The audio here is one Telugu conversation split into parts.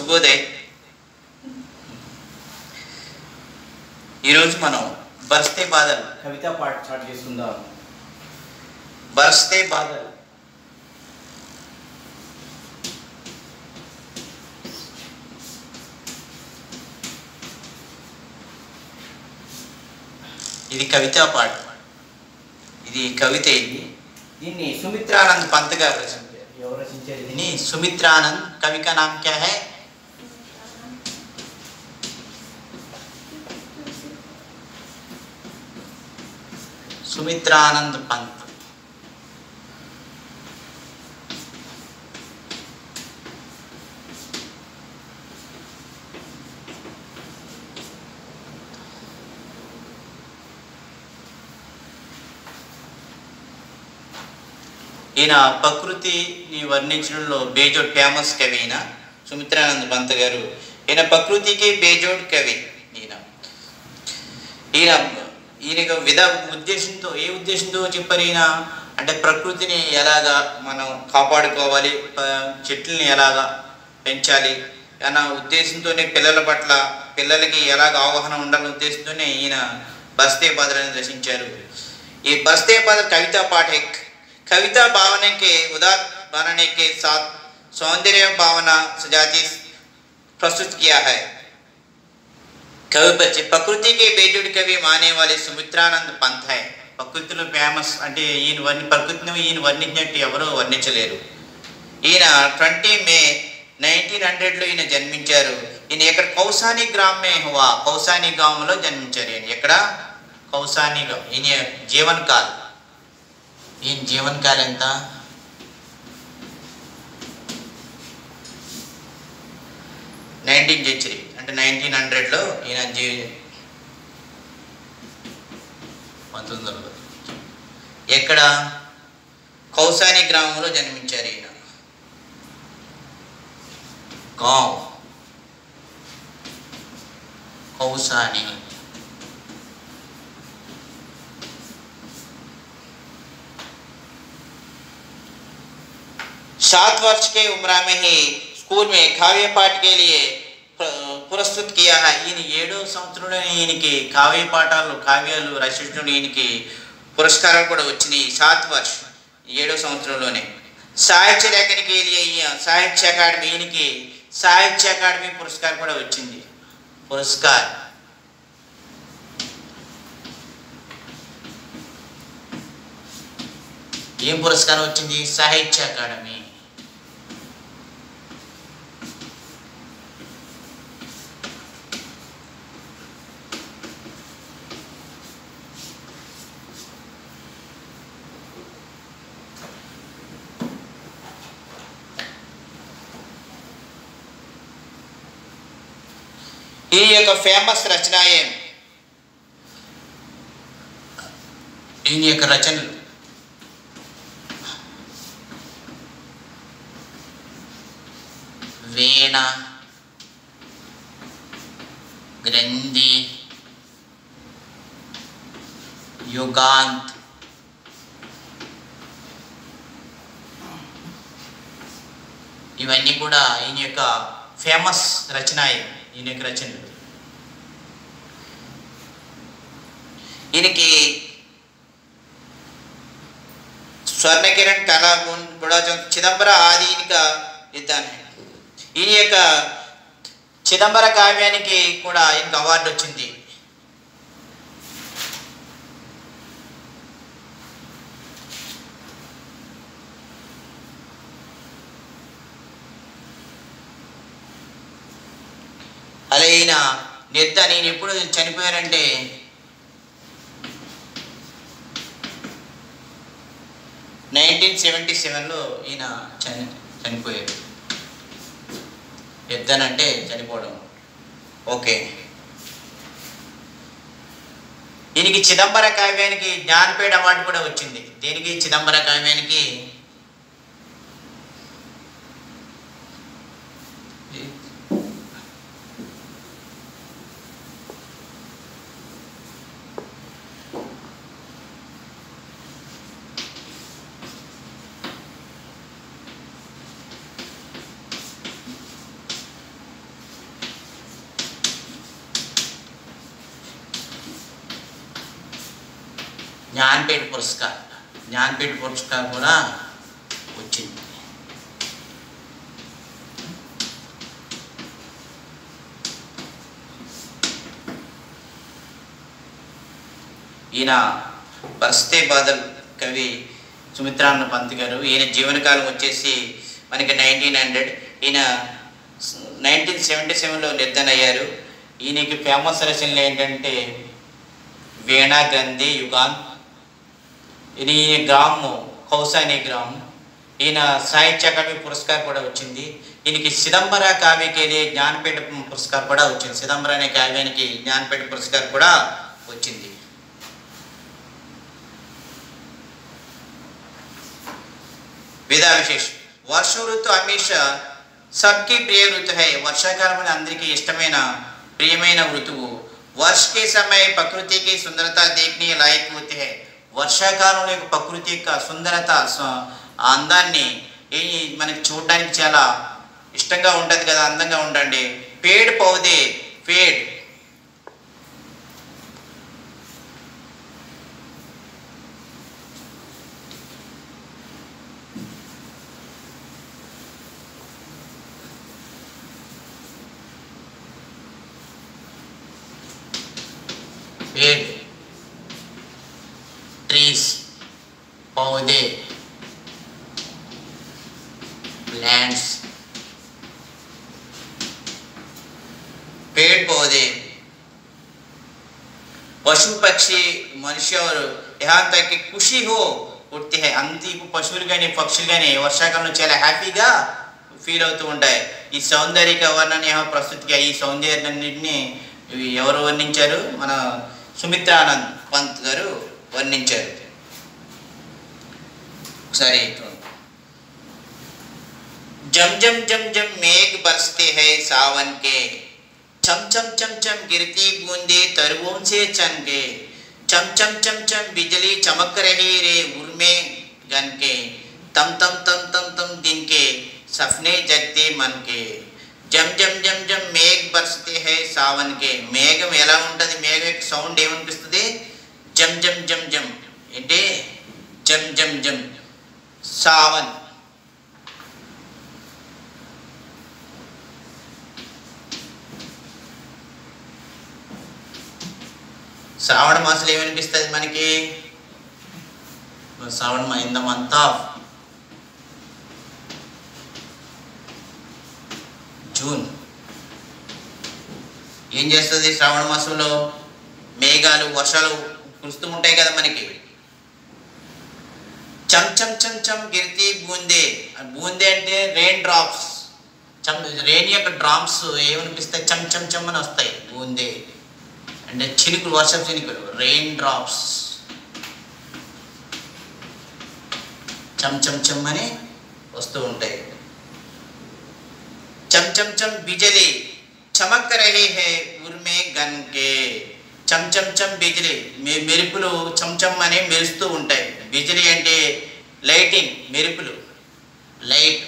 శుభోదయ్ ఈరోజు మనం బర్స్తే బాధలు కవితా పాట స్టార్ట్ చేసుకుందాం బర్స్తే బాధలు ఇది కవితా పాట ఇది కవిత ఇది దీన్ని సుమిత్ర సుమిత్రానంద్ పంత్ గారు రచించారు ఎవరు రచించారు దీన్ని దీన్ని సుమిత్రానంద్ కవి కా నామ్ క్యా హై సుమిత్రానంద్ పంత్ ఈయన ప్రకృతిని వర్ణించడంలో బేజోడ్ ఫేమస్ కవి ఈయన సుమిత్రానంద్ పంత్ గారు ఈయన ప్రకృతికి బేజోడ్ కవి ఈయన ఈయన ఈయన విధ ఉద్దేశంతో ఏ ఉద్దేశంతో చెప్పారు ఈయన అంటే ప్రకృతిని ఎలాగా మనం కాపాడుకోవాలి ప- చెట్లని ఎలాగా పెంచాలి అన్న ఉద్దేశంతోనే పిల్లల పట్ల పిల్లలకి ఎలాగ అవగాహన ఉండాలనే ఉద్దేశంతోనే ఈయన బస్తే బాధలను రచించారు ఈ बस्ते पद कविता पाठ एक कविता भावना के उदार बनाने के साथ सौंदर्य भावना सजाती प्रस्तुत किया है कवि बच्चे ప్రకృతి के बेजुड़ कवि माने वाले సుమిత్రానంద్ పంత్ है ప్రకృతిలో ఫేమస్ అంటే ఈయన వర్ణి ప్రకృతిని ఈయన వర్ణించినట్టు ఎవరూ వర్ణించలేరు ఈయన ట్వంటీ మే నైన్టీన్ హండ్రెడ్లో ఈయన జన్మించారు ఈయన ఇక్కడ కౌసాని గ్రామే హువా కౌసాని గ్రామంలో జన్మించారు ఈయన ఎక్కడ కౌసాని గాం ఈయన జీవన్ కాల్ ఈయన జీవన్ కాల్ ఎంత నైన్టీన్ సెంచరీ అంటే నైన్టీన్ హండ్రెడ్లో ఈయన జీ పంతొమ్మిది వందల ఎక్కడ కౌసాని గ్రామంలో జన్మించారు ఈయన గావ్ కౌసాని सात वर्ष के उम्र में ही स्कूल में काव्य पाठ के लिए ప్ర- పురస్కృత్ కియా హై ఈయన ఏడో సంవత్సరంలో ఈయనకి కావ్య పాఠాలు కావ్యాలు రచించడం ఈయనకి పురస్కారాలు కూడా వచ్చినాయి సాత్ వర్ష్ ఏడో సంవత్సరంలోనే సాహిత్య లేఖనికి ఈయన సాహిత్య అకాడమీ ఈయనకి సాహిత్య అకాడమీ పురస్కారం కూడా వచ్చింది పురస్కార్ ఏం పురస్కారం వచ్చింది సాహిత్య అకాడమీ ఈ యొక్క ఫేమస్ రచన ఏం ఈయన యొక్క రచనలు వీణ గ్రంథి యుగాంత్ ఇవన్నీ కూడా ఈయన యొక్క ఫేమస్ రచన ఈయన యొక్క రచనలు ఈయనకి స్వర్ణ కిరణ్ కళాగుణ్ కూడా చిదంబర ఆది ఇంకా ఇద్దాను ఈయన యొక్క చిదంబర కావ్యానికి కూడా ఈయనకి అవార్డు వచ్చింది అలా ఈయన నిద్ద నేను ఎప్పుడు చనిపోయానంటే నైన్టీన్ సెవెంటీ సెవెన్లో ఈయన చని చనిపోయారు ఎద్దనంటే చనిపోవడం ఓకే ఈయనకి చిదంబర కావ్యానికి జ్ఞానపీఠ అవార్డు కూడా వచ్చింది దీనికి చిదంబర కావ్యానికి జ్ఞాన్పేట పురస్కార్ జ్ఞాన్పేట పురస్కార్ కూడా వచ్చింది ఈయన బర్స్తే బాదల్ కవి సుమిత్రాన్న పంత్ గారు ఈయన జీవనకాలం వచ్చేసి మనకి నైన్టీన్ హండ్రెడ్ ఈయన నైన్టీన్ సెవెంటీ సెవెన్లో నిర్ధన అయ్యారు ఈయనకి ఫేమస్ రచనలు ఏంటంటే వీణా గంధి యుగాన్ ఇది గ్రాము కౌసాని గ్రామం ఈయన సాహిత్య అకాడమీ పురస్కార్ కూడా వచ్చింది ఈయనకి సిదంబర కావ్యకి జ్ఞానపీఠ పురస్కార్ కూడా వచ్చింది సిదంబర అనే కావ్యానికి జ్ఞానపీఠ పురస్కార్ కూడా వచ్చింది విధా విశేష్ వర్ష ఋతు హమేషా సబ్కి ప్రియ ఋతు హై వర్షాకాలం అనేది అందరికీ ఇష్టమైన ప్రియమైన ఋతువు వర్ష కే సమయ ప్రకృతికి సుందరత దేఖ్నే లాయక్ హోతే హై వర్షాకాలంలో యొక్క ప్రకృతి యొక్క సుందరత స- ఆ అందాన్ని ఈ మనకి చూడడానికి చాలా ఇష్టంగా ఉంటుంది కదా అందంగా ఉండండి పేడ్ పౌదే పేడ్ पेड़ ट्रीज पौधे प्लांट्स पेड़ पौधे पशु पक्षी మనిషి और यहाँ तक कि खुशी हो ఉట్టి హై అంతి పశువులు కానీ పక్షులు కానీ వర్షాకాలంలో చాలా హ్యాపీగా ఫీల్ అవుతూ ఉంటాయి ఈ సౌందర్యక వర్ణన యహ ప్రస్తుతిగా ఈ సౌందర్యాన్నింటినీ ఇవి ఎవరు వర్ణించారు మన సుమిత్రానంద్ పంత్ గారు వర్ణించారు ఒకసారి जम जम जम जम मेघ बरसते हैं सावन के चम चम चम चम गिरती बूंदे तरवों से चन के चम चम चम चम बिजली चमक रही रे उर्मे गन के तम तम तम तम तम दिन के सपने जगते मन के జమ్ జమ్ జమ్ జమ్ మేఘ్ బర్సతే హై సావన్ కే మేఘం ఎలా ఉంటుంది మేఘం యొక్క సౌండ్ ఏమనిపిస్తుంది జమ్ జమ్ జమ్ జమ్ ఏంటి జమ్ జమ్ జమ్ సావన్ శ్రావణ మాసంలో ఏమనిపిస్తుంది మనకి శ్రావణ in the month of June ఏం చేస్తుంది శ్రావణ మాసంలో మేఘాలు వర్షాలు కురుస్తూ ఉంటాయి కదా మనకి చమ్ చమ్ చమ్ చమ్ గిరితి బూందే ఆ బూందే అంటే రెయిన్ డ్రాప్స్ చమ్ రెయిన్ యొక్క డ్రాప్స్ ఏమనిపిస్తాయి చమ్ చమ్ చమ్ అని వస్తాయి బూందే అంటే చినుకులు వర్షం చినుకులు రెయిన్ డ్రాప్స్ చమ్ చమ్ చమ్ అని వస్తూ ఉంటాయి चम चम चम बिजली चमक रही है उर्मे गन के చమ్ చమ్ చమ్ బిజిలీ మె మెరుపులు చమ్ చమ్ అని మెరుస్తూ ఉంటాయి బిజిలీ అంటే లైటింగ్ మెరుపులు లైట్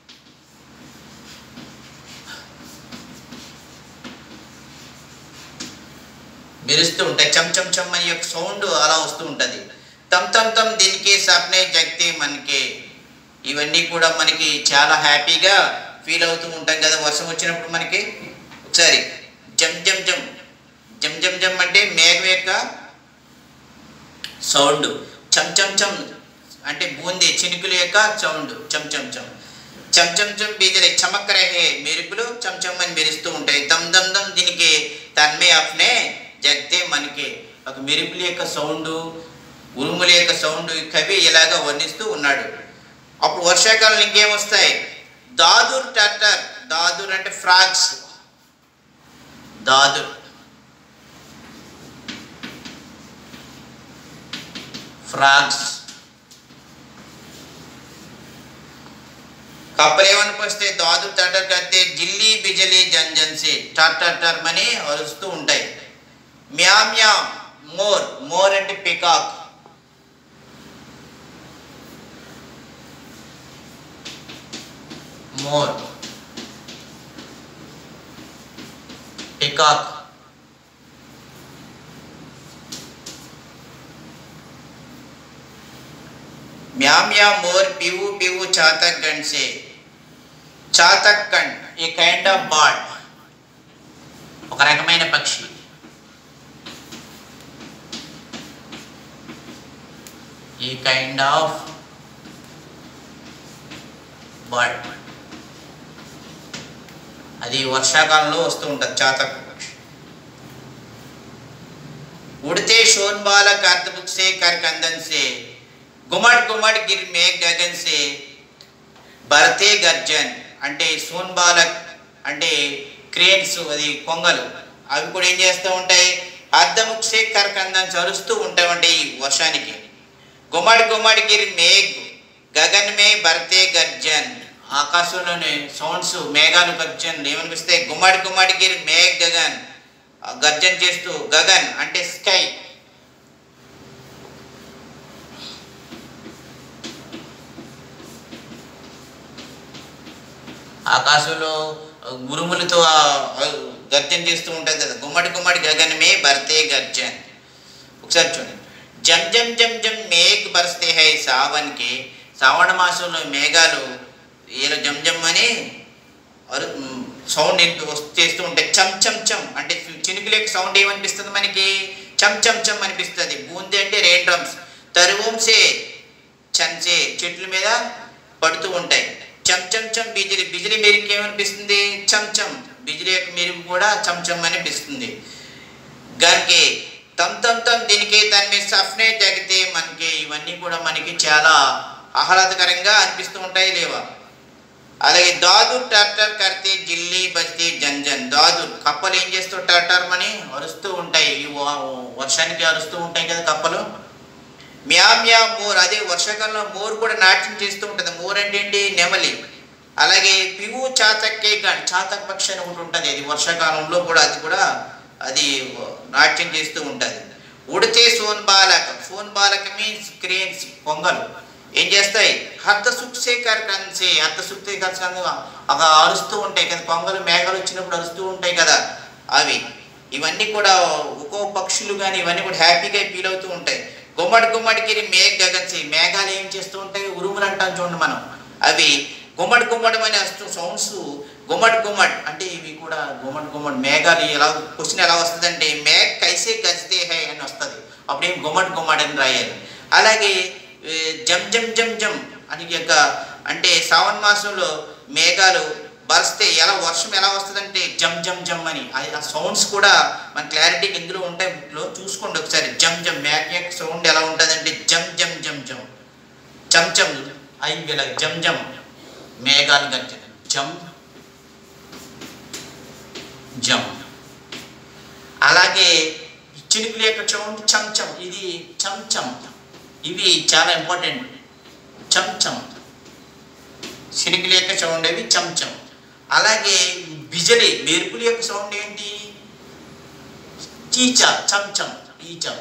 మెరుస్తూ ఉంటాయి చమ్ చమ్ చమ్ అని యొక్క సౌండ్ అలా వస్తూ ఉంటుంది తమ్ తమ్ తమ్ దీనికి సప్నే జగతే మనకి ఇవన్నీ కూడా మనకి చాలా హ్యాపీగా ఫీల్ అవుతూ ఉంటాం కదా వర్షం వచ్చినప్పుడు మనకి ఒకసారి జమ్ జమ్ జమ్ జమ్ జమ్ జమ్ అంటే మేఘం యొక్క సౌండ్ చమ్ చమ్ చమ్ అంటే బూందీ చినుకుల యొక్క సౌండ్ చమ్ చమ్ చమ్ చమ్ చమ్ చమ్ బీజలే చమక్ రహే మెరుపులు చమ్ చమ్ అని మెరుస్తూ ఉంటాయి దమ్ దమ్ దమ్ దీనికి తన్మే అప్నే జగ్తే మనకి ఒక మెరుపుల యొక్క సౌండ్ ఉరుముల యొక్క సౌండ్ కవి ఇలాగ వర్ణిస్తూ ఉన్నాడు అప్పుడు వర్షాకాలం ఇంకేం వస్తాయి దాదుర్ టర్టర్ దాదుర్ అంటే ఫ్రాగ్స్ దాదుర్ ఫ్రాగ్స్ కప్పలు ఏమనిపిస్తే దాదు టటర్ కడితే జిల్లి బిజలి జన్ జన్ సే టర్ టర్ టర్ అని అరుస్తూ ఉంటాయి మ్యా మ్యా మోర్ మోర్ అంటే పికాక్ మోర్ పికాక్ म्या म्या मोर पीवू पीवू चातक गण से చాతక్ కండ్ ఏ కైండ్ ఆఫ్ బర్డ్ ఒక రకమైన పక్షి ఈ కైండ్ ఆఫ్ బర్డ్ అది వర్షాకాలంలో వస్తూ ఉంటుంది చాతక్ పక్షి उड़ते शोन बाला कार्तबुक से कर कंदन से గుమడ్ గుమడ్ గిర్ మేఘ్ గగన్ సే భరతే గర్జన్ అంటే సోన్బాలక్ అంటే క్రేన్స్ అది కొంగలు అవి కూడా ఏం చేస్తూ ఉంటాయి అర్ధముక్ సే కర్ కందన్ చరుస్తూ ఉంటాయంటే ఈ వర్షానికి గుమడ్ గుమడ్ గిర్ మేఘ్ గగన్ మే భరతే గర్జన్ ఆకాశంలోనే సౌండ్స్ మేఘాలు గర్జన్ ఏమనిపిస్తాయి గుమ్మడి గుమ్మడి గిరి మేఘ్ గగన్ ఆ గర్జన చేస్తూ గగన్ అంటే స్కై ఆకాశంలో ఉరుములతో ఆ, ఆ, గర్జన చేస్తూ ఉంటుంది కదా గుమ్మడి గుమ్మడి గగనమే భర్తే గర్జన్ ఒకసారి చూడండి జం జం జం జం మేఘ్ బరస్తే హై సావన్కి శ్రావణ మాసంలో మేఘాలు ఇలా జం జం అని అరు సౌండ్ చేస్తూ ఉంటాయి చం చం చం అంటే చినుకుల యొక్క సౌండ్ ఏమనిపిస్తుంది మనకి చం చం చం అనిపిస్తుంది బూంది అంటే రెయిన్ డ్రమ్స్ తరువంసే చంచే చెట్ల మీద పడుతూ ఉంటాయి చం చం చం బిజిలి బిజిలి మెరుగు ఏమనిపిస్తుంది చం చం బిజిలి యొక్క మెరుగు కూడా చం చం అనిపిస్తుంది దానికి తమ్ తమ్ తమ్ దీనికి దాని మీద సఫ్నే జగితే మనకి ఇవన్నీ కూడా మనకి చాలా ఆహ్లాదకరంగా అనిపిస్తూ ఉంటాయి లేవా అలాగే దాదు టర్టర్ కడితే జిల్లి బస్తి జంజన్ దాదు కప్పలు ఏం చేస్తూ టర్టర్ అని అరుస్తూ ఉంటాయి ఈ వ- వర్షానికి అరుస్తూ ఉంటాయి కదా కప్పలు మ్యా మ్యా మోర్ అదే వర్షాకాలంలో మోర్ కూడా నాట్యం చేస్తూ ఉంటుంది మోర్ అంటే ఏంటి నెమలి అలాగే పివు చాతక్కే గన్ చాతక్ పక్షి అని ఒకటి ఉంటుంది అది వర్షాకాలంలో కూడా అది కూడా అది నాట్యం చేస్తూ ఉంటుంది ఉడితే సోన్ బాలక సోన్ బాలక మీన్స్ క్రేన్స్ పొంగలు ఏం చేస్తాయి హర్త సుక్సే కర్కన్సే హర్త సుక్సే కర్కన్ అవి అరుస్తూ ఉంటాయి కదా పొంగలు మేఘాలు వచ్చినప్పుడు అరుస్తూ ఉంటాయి కదా అవి ఇవన్నీ కూడా ఒక్కో పక్షులు కానీ ఇవన్నీ కూడా హ్యాపీగా ఫీల్ అవుతూ ఉంటాయి గుమ్మడి గుమ్మడికి మేఘ గగన్సే మేఘాలు ఏం చేస్తూ ఉంటాయి ఉరుములు అంటాం చూడండి మనం అవి గుమ్మడి గుమ్మడి అని వస్తూ సౌండ్స్ గుమ్మడి గుమ్మడ్ అంటే ఇవి కూడా గుమ్మడి గుమ్మడి మేఘాలు ఎలా క్వశ్చన్ ఎలా వస్తుందంటే మేఘ కైసే గజతే హై అని వస్తుంది అప్పుడు ఏం గుమ్మడి గుమ్మడి అని రాయాలి అలాగే ఏ, జం జం జం జం అని యొక్క అంటే శ్రావణ మాసంలో మేఘాలు బరిస్తే ఎలా వర్షం ఎలా వస్తుందంటే జం జం జం అని అది ఆ సౌండ్స్ కూడా మన క్లారిటీకి ఇందులో ఉంటాయి బుక్లో చూసుకోండి ఒకసారి జం జం మేఘ యొక్క సౌండ్ ఎలా ఉంటుందంటే జం జం జం జం చం చం అయి ఇలా జం జం మేఘాలు గర్జన జం జం అలాగే చినుకుల యొక్క సౌండ్ చం చం ఇది చం చం ఇవి చాలా ఇంపార్టెంట్ చం చం చినుకుల యొక్క సౌండ్ అవి చం చం అలాగే బిజలి మెరుపుల యొక్క సౌండ్ ఏంటి చీచ చం చం ఈచం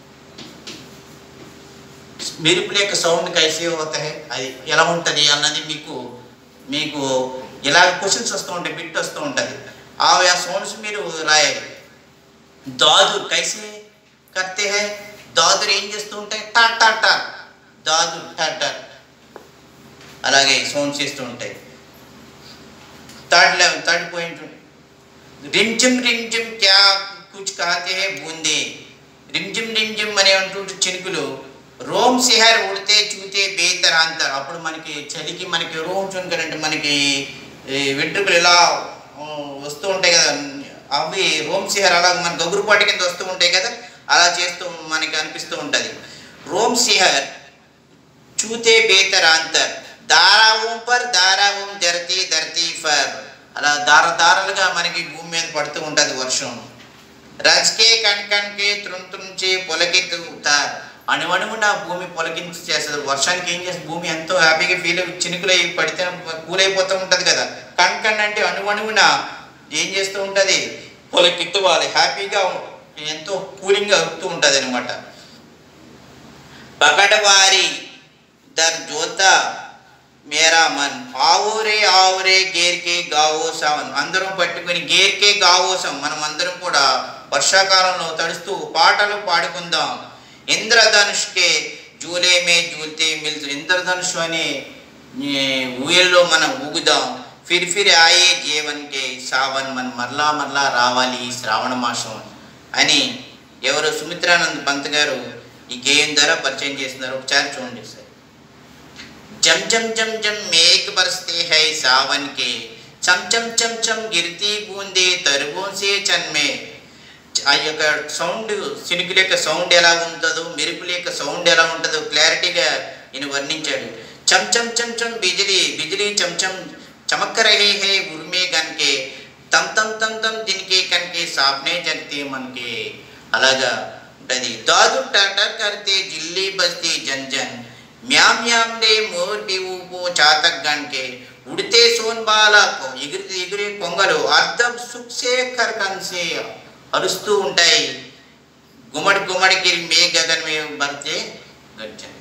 మెరుపుల యొక్క సౌండ్ కైసే అవుతాయి అది ఎలా ఉంటుంది అన్నది మీకు మీకు ఇలా క్వశ్చన్స్ వస్తూ ఉంటాయి బిట్ వస్తూ ఉంటుంది ఆ సౌండ్స్ మీరు రాయాలి దాదుర్ కైసే కర్తే హై దాదుర్ ఏం చేస్తూ ఉంటాయి టా టా టా దాదుర్ టా టా అలాగే సౌండ్స్ చేస్తూ ఉంటాయి థర్డ్ లెవెల్ థర్డ్ పాయింట్ రిమ్జిమ్ రిమ్జిమ్ క్యా కుచ్ కహతే హై బూందే రిమ్జిమ్ రిమ్జిమ్ అనే అంటుంటే చినుకులు రోమ్ సిహర్ ఉడితే చూతే బేతర్ అంటారు అప్పుడు మనకి చలికి మనకి రోమ్ చునుకలు అంటే మనకి ఈ వెంట్రుకలు ఇలా ఆ, వస్తూ ఉంటాయి కదా అవి రోమ్ సిహర్ అలా మన గగురుపాటి కింద వస్తూ ఉంటాయి కదా అలా చేస్తూ మనకి అనిపిస్తూ ఉంటుంది రోమ్ సిహర్ చూతే బేతర్ అంతర్ దారావం పర్ దారావం ధరతి ధరతి ఫర్ అలా దార దారాలుగా మనకి భూమి మీద పడుతూ ఉంటుంది వర్షం రజ్కే కణకణకే తృంతుంచే పొలకెత్తుతారు అణువణువున భూమి పొలకించి చేస్తుంది వర్షానికి ఏం చేస్తుంది భూమి ఎంతో హ్యాపీగా ఫీల్ అయ్యి చినుకులు అయి పడితే కూలైపోతూ ఉంటుంది కదా కణకణ అంటే అణువణువున ఏం చేస్తూ ఉంటుంది పొలకెత్తువాలి హ్యాపీగా ఎంతో కూలింగ్గా అవుతూ ఉంటుంది అనమాట పకడవారి దర్ జోతా మేరా మన్ ఆవురే ఆవురే గేర్కే గావోసావన్ అందరం పట్టుకుని గేర్కే గావోసం మనం అందరం కూడా వర్షాకాలంలో తడుస్తూ పాటలు పాడుకుందాం ఇంద్రధనుష్కే జూలే మే జూల్తే మిల్స్ ఇంద్రధనుషు అనే ఈ, ఊయల్లో మనం ఊగుదాం ఫిర్ ఫిర్ ఆయే జీవన్కే సావన్ మన మరలా మరలా రావాలి ఈ శ్రావణ మాసం అని ఎవరు సుమిత్రానంద్ పంత్ గారు ఈ గేయం ద్వారా పరిచయం చేస్తున్నారు ఒకసారి చూడండి సార్ जम जम जम जम मेघ बरसते हैं सावन के चम चम चम चम गिरती बूंदे तरबों से चन्मे ఆ యొక్క సౌండ్ సినుకుల యొక్క సౌండ్ ఎలా ఉంటుందో మెరుపుల యొక్క సౌండ్ ఎలా ఉంటుందో క్లారిటీగా ఈయన వర్ణించాడు చం చం చం చం బిజిలీ బిజిలీ చం చం చమక్ రహే హే ఉర్మే గన్కే తమ్ తమ్ తమ్ తమ్ దిన్కే కన్కే సాప్నే జగతే మనకే అలాగా ఉంటుంది దాదు టటర్ కర్తే జిల్లి బస్తీ జన్ జన్ म्याम म्याम ने मोर बिऊपो चातक गण के उड़ते सोन बाला को ఎగిరి ఎగిరే కొంగలు అర్థం సుక్సే కర్కన్సే అరుస్తూ ఉంటాయి గుమ్మడి గుమ్మడికి మే గగన్ మే బర్తే గర్జన్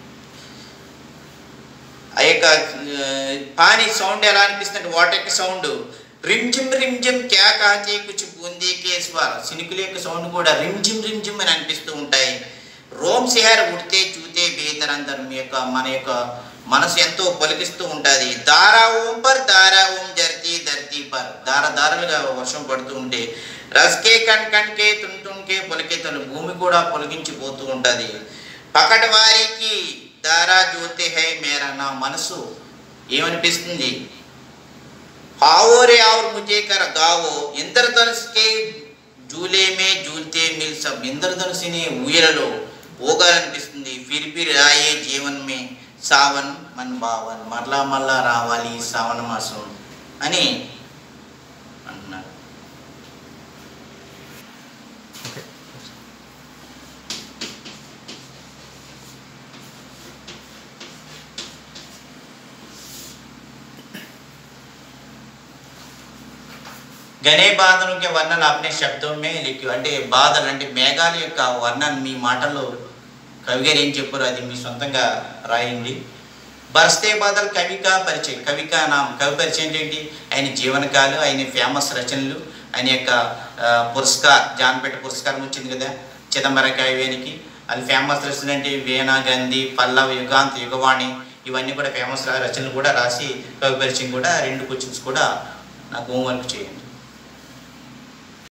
ఆ యొక్క ఆ, పాని సౌండ్ ఎలా అనిపిస్తుంది వాటర్ యొక్క సౌండ్ రిమ్జిమ్ రిమ్జిమ్ క్యా కాతే కుచ్ బూందీ కేస్వార్ సినుకుల యొక్క సౌండ్ కూడా రిమ్జిమ్ రిమ్జిమ్ అని అనిపిస్తూ ఉంటాయి రోమ్ సిహార్ ఉడితే చూతే బేదరందరం మీ యొక్క మన యొక్క మనసు ఎంతో పలికిస్తూ ఉంటుంది దారా ఓం పర్ దారా ఓం జర్తి ధర్తీ పర్ దార దారులుగా వర్షం పడుతూ ఉంటే రస్కే కణ్ కణ్కే తున్ తున్కే పొలికే తను భూమి కూడా పొలిగించిపోతూ ఉంటుంది పకట్ వారికి దారా జ్యోతి హై మేరా నా మనసు ఏమనిపిస్తుంది आओ रे और मुझे कर गाओ ఇంద్రధనుస్ కే జూలే మే జూల్తే మిల్ సబ్ ఇంద్రధనుసుని ఊయలలో ఊగాలనిపిస్తుంది ఫిర్ ఫిర్ రాయే జీవన్ మే సావన్ మన్ బావన్ మరలా మరలా రావాలి ఈ శ్రావణ మాసం అని అంటున్నారు గనే బాధలు के वर्णन अपने शब्दों में लिखो అంటే బాధలు అంటే మేఘాల యొక్క వర్ణన మీ మాటల్లో కవి గారు ఏం చెప్పారో అది మీ సొంతంగా రాయండి బర్స్తే బాధలు కవికా పరిచయం కవికా నామ్ కవి పరిచయం ఏంటి ఆయన జీవనకాలు ఆయన ఫేమస్ రచనలు ఆయన యొక్క ఆ, పురస్కార్ జాన్పేట పురస్కారం వచ్చింది కదా చిదంబర కావ్యానికి అది ఫేమస్ రచనలు అంటే వీణా గంధి పల్లవ యుగాంత్ యుగవాణి ఇవన్నీ కూడా ఫేమస్ రచనలు కూడా రాసి కవి పరిచయం కూడా రెండు క్వశ్చన్స్ కూడా నాకు హోంవర్క్ చేయండి